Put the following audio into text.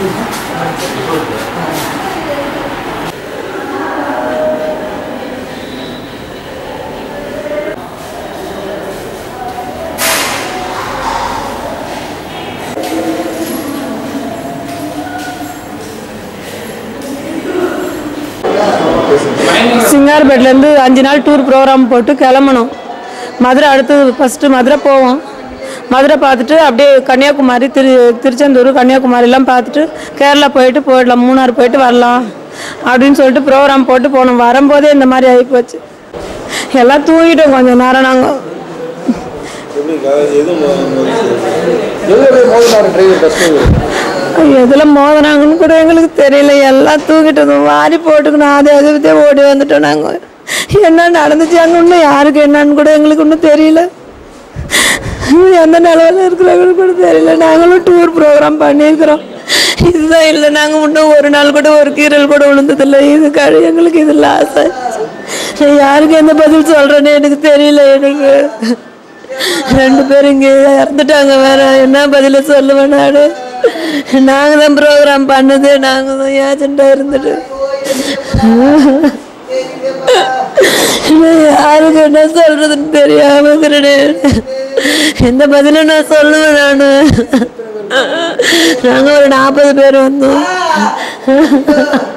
சிங்கார்பேட்லேருந்து அஞ்சு நாள் tour program போட்டு கிளம்பணும் மதுரை அடுத்து ஃபஸ்ட்டு மதுரை போவோம் மதுரை பார்த்துட்டு அப்படியே கன்னியாகுமரி திரு திருச்செந்தூர் கன்னியாகுமரிலாம் பார்த்துட்டு கேரளா போயிட்டு போயிடலாம் மூணார் போயிட்டு வரலாம் அப்படின்னு சொல்லிட்டு ப்ரோக்ராம் போட்டு போனோம் வரும்போதே இந்த மாதிரி ஆகிப்போச்சு எல்லாம் தூங்கிட்டோம் கொஞ்சம் நேரம் நாங்கள் எதில் மோதினாங்கன்னு கூட எங்களுக்கு தெரியல எல்லாம் தூக்கிட்டு வாரி போட்டுக்கணும் அது அதுவே ஓடி வந்துட்டோம் நாங்கள் என்ன நடந்துச்சு அங்கே இன்னும் யாருக்கு என்னன்னு கூட எங்களுக்கு இன்னும் தெரியல எந்த நிலவில் இருக்கிறவங்களுக்கு கூட தெரியல நாங்களும் டூர் ப்ரோக்ராம் பண்ணியிருக்கிறோம் இதுதான் இல்லை நாங்கள் இன்னும் ஒரு நாள் கூட ஒரு கீரல் கூட விழுந்ததில்லை இது கழி எங்களுக்கு இதில் ஆசை நான் யாருக்கு எந்த பதில் சொல்கிறேன்னு எனக்கு தெரியல எனக்கு ரெண்டு பேரும் இங்கே இறந்துட்டாங்க வேற என்ன பதில சொல்லுவேன் நான் நாங்கள் தான் ப்ரோக்ராம் பண்ணது நாங்கள் தான் ஏஜெண்டாக இருந்துட்டு நான் யாருக்கு என்ன சொல்றதுன்னு தெரியாம இருக்கிறேன் எந்த பதிலும் நான் சொல்லுவேன் நான் நாங்கள் ஒரு நாற்பது பேர் வந்தோம்